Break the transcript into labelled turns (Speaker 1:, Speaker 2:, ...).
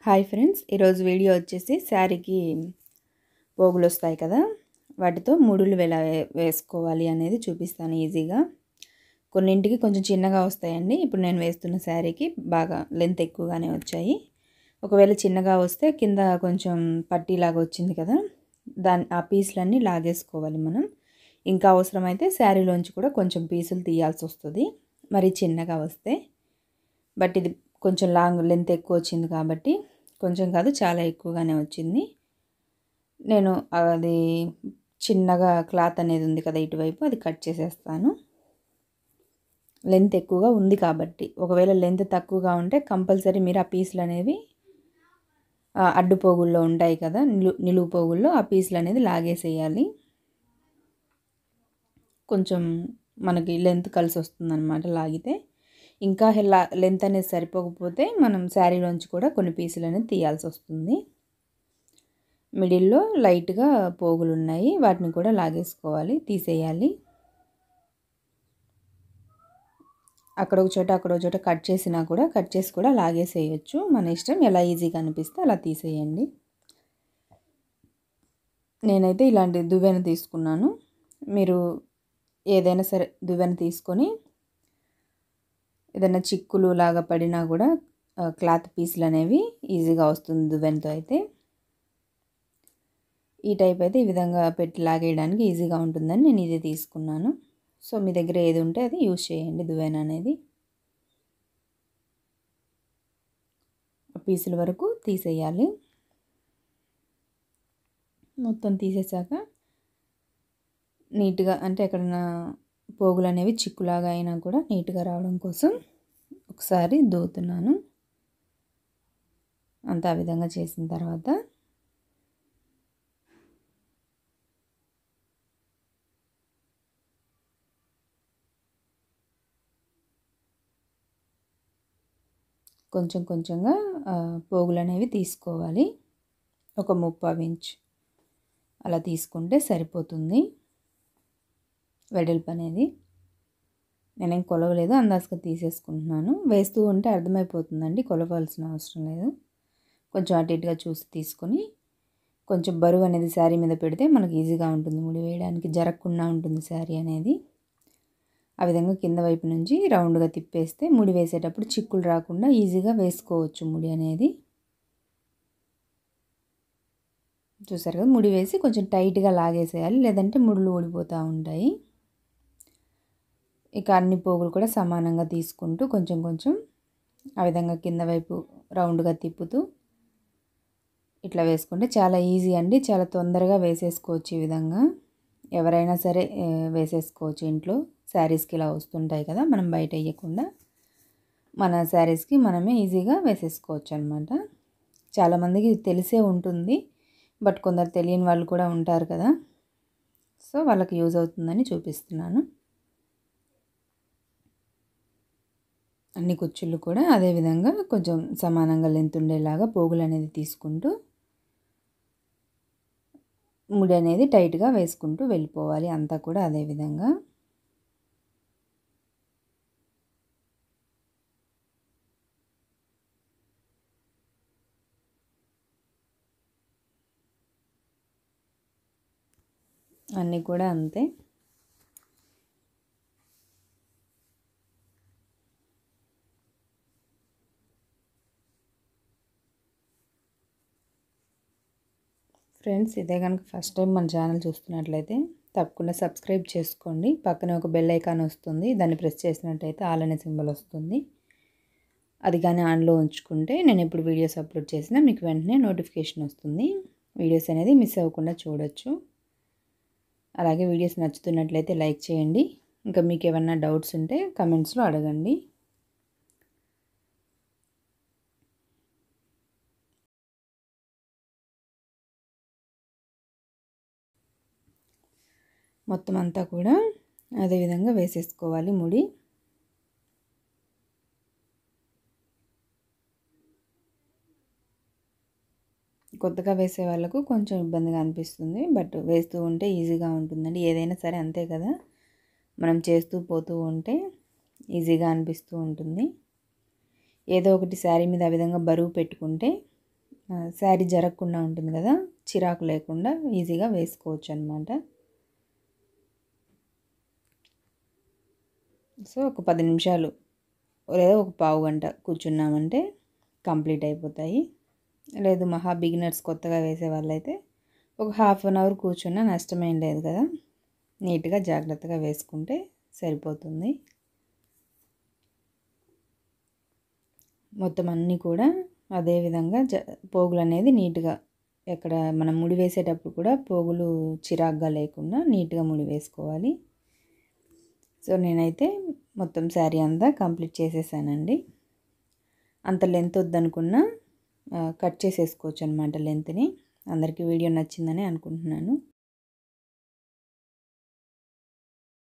Speaker 1: hi friends ఈరోజు video వచ్చేసి శారీకి పోగులు వస్తాయి కదా వాటితో ముడులు ఎలా వే- వేసుకోవాలి అనేది చూపిస్తాను ఈజీగా కొన్నింటికి కొంచెం చిన్నగా వస్తాయండి ఇప్పుడు నేను వేస్తున్న శారీకి బాగా లెంత్ ఎక్కువగానే వచ్చాయి ఒకవేళ చిన్నగా వస్తే కింద కొంచెం పట్టీలాగా వచ్చింది కదా దాని ఆ పీసులన్నీ లాగేసుకోవాలి మనం ఇంకా అవసరమైతే శారీలోంచి కూడా కొంచెం పీసులు తీయాల్సి వస్తుంది మరి చిన్నగా వస్తే బట్ ఇది కొంచెం లాంగ్ లెంత్ ఎక్కువ వచ్చింది కాబట్టి కొంచెం కాదు చాలా ఎక్కువగానే వచ్చింది నేను అది చిన్నగా క్లాత్ అనేది ఉంది కదా ఇటువైపు అది కట్ చేసేస్తాను లెంత్ ఎక్కువగా ఉంది కాబట్టి ఒకవేళ లెంత్ తక్కువగా ఉంటే కంపల్సరీ మీరు ఆ పీసులు అనేవి ఆ, అడ్డు పోగుల్లో ఉంటాయి కదా నిలు నిలువు పోగుల్లో ఆ పీసులు అనేది లాగేసేయాలి కొంచెం మనకి లెంత్ కలిసి వస్తుంది అనమాట లాగితే ఇంకా లా లెంత్ అనేది సరిపోకపోతే మనం శారీలోంచి కూడా కొన్ని పీసులు అనేది తీయాల్సి వస్తుంది మిడిల్లో లైట్గా పోగులు ఉన్నాయి వాటిని కూడా లాగేసుకోవాలి తీసేయాలి అక్కడ ఒక చోట అక్కడ ఒక చోట కట్ చేసినా కూడా కట్ చేసి కూడా లాగేసేయచ్చు మన ఇష్టం ఎలా ఈజీగా అనిపిస్తే అలా తీసేయండి నేనైతే ఇలాంటి దువ్వెన తీసుకున్నాను మీరు ఏదైనా సరే దువ్వెన తీసుకొని ఏదైనా చిక్కులు లాగా పడినా కూడా క్లాత్ పీసులు అనేవి ఈజీగా వస్తుంది దువ్వెనతో అయితే ఈ టైప్ అయితే ఈ విధంగా పెట్టి లాగేయడానికి ఈజీగా ఉంటుందని నేను ఇది తీసుకున్నాను సో మీ దగ్గర ఏది ఉంటే అది యూజ్ చేయండి దువ్వెన అనేది పీసుల వరకు తీసేయాలి మొత్తం తీసేసాక నీట్గా అంటే ఎక్కడన్నా పోగులు అనేవి చిక్కులాగా అయినా కూడా నీట్గా రావడం కోసం ఒకసారి దూతున్నాను అంతా ఆ విధంగా చేసిన తర్వాత కొంచెం కొంచెంగా పోగులు అనేవి తీసుకోవాలి ఒక ముప్పావు ఇంచ్ అలా తీసుకుంటే సరిపోతుంది వెడల్పు అనేది నేనేం కొలవలేదు అందాజుగా తీసేసుకుంటున్నాను వేస్తూ ఉంటే అర్థమైపోతుందండి కొలవాల్సిన అవసరం లేదు కొంచెం అటు ఇటుగా చూసి తీసుకొని కొంచెం బరువు అనేది శారీ మీద పెడితే మనకి ఈజీగా ఉంటుంది ముడి వేయడానికి జరగకుండా ఉంటుంది శారీ అనేది ఆ విధంగా కింద వైపు నుంచి రౌండ్గా తిప్పేస్తే ముడి వేసేటప్పుడు చిక్కులు రాకుండా ఈజీగా వేసుకోవచ్చు ముడి అనేది చూసారు కదా ముడి వేసి కొంచెం టైట్గా లాగేసేయాలి లేదంటే ముడులు ఊడిపోతూ ఉంటాయి ఇక అన్ని పోగులు కూడా సమానంగా తీసుకుంటూ కొంచెం కొంచెం ఆ విధంగా కింద వైపు రౌండ్గా తిప్పుతూ ఇట్లా వేసుకుంటే చాలా ఈజీ అండి చాలా తొందరగా వేసేసుకోవచ్చు ఈ విధంగా ఎవరైనా సరే వేసేసుకోవచ్చు ఇంట్లో శారీస్కి ఇలా వస్తుంటాయి కదా మనం బయట వేయకుండా మన శారీస్కి మనమే ఈజీగా వేసేసుకోవచ్చు అనమాట చాలామందికి తెలిసే ఉంటుంది బట్ కొందరు తెలియని వాళ్ళు కూడా ఉంటారు కదా సో వాళ్ళకి యూజ్ అవుతుందని చూపిస్తున్నాను అన్ని కుచ్చుళ్ళు కూడా అదేవిధంగా కొంచెం సమానంగా లెంత్ ఉండేలాగా పోగులు అనేది తీసుకుంటూ ముడి అనేది టైట్గా వేసుకుంటూ వెళ్ళిపోవాలి అంతా కూడా అదేవిధంగా అన్నీ కూడా అంతే ఫ్రెండ్స్ ఇదే కనుక ఫస్ట్ టైం మన ఛానల్ చూస్తున్నట్లయితే తప్పకుండా సబ్స్క్రైబ్ చేసుకోండి పక్కనే ఒక బెల్ ఐకాన్ వస్తుంది దాన్ని ప్రెస్ చేసినట్టయితే ఆల్ అనే సింబల్ వస్తుంది అది కానీ ఆన్లో ఉంచుకుంటే నేను ఎప్పుడు వీడియోస్ అప్లోడ్ చేసినా మీకు వెంటనే నోటిఫికేషన్ వస్తుంది వీడియోస్ అనేది మిస్ అవ్వకుండా చూడొచ్చు అలాగే వీడియోస్ నచ్చుతున్నట్లయితే లైక్ చేయండి ఇంకా మీకు ఏమన్నా డౌట్స్ ఉంటే కమెంట్స్లో అడగండి మొత్తం అంతా కూడా అదేవిధంగా వేసేసుకోవాలి ముడి కొత్తగా వేసే వాళ్ళకు కొంచెం ఇబ్బందిగా అనిపిస్తుంది బట్ వేస్తూ ఉంటే ఈజీగా ఉంటుందండి ఏదైనా సరే అంతే కదా మనం చేస్తూ పోతూ ఉంటే ఈజీగా అనిపిస్తూ ఉంటుంది ఏదో ఒకటి శారీ మీద ఆ విధంగా బరువు పెట్టుకుంటే శారీ జరగకుండా ఉంటుంది కదా చిరాకు లేకుండా ఈజీగా వేసుకోవచ్చు అనమాట సో ఒక పది నిమిషాలు లేదా ఒక పావు గంట కూర్చున్నామంటే కంప్లీట్ అయిపోతాయి లేదు మహా బిగినర్స్ కొత్తగా వేసే వాళ్ళైతే ఒక హాఫ్ అన్ అవర్ కూర్చున్నా నష్టమేం లేదు కదా నీట్గా జాగ్రత్తగా వేసుకుంటే సరిపోతుంది మొత్తం అన్నీ కూడా అదే విధంగా జ పోగులు అనేది నీట్గా ఎక్కడ మనం ముడి వేసేటప్పుడు కూడా పోగులు చిరాగ్గా లేకుండా నీట్గా ముడి వేసుకోవాలి సో నేనైతే మొత్తం శారీ అంతా కంప్లీట్ చేసేసానండి అంత లెంత్ వద్దనుకున్నా కట్ చేసేసుకోవచ్చు అనమాట లెంత్ని అందరికీ వీడియో నచ్చిందని అనుకుంటున్నాను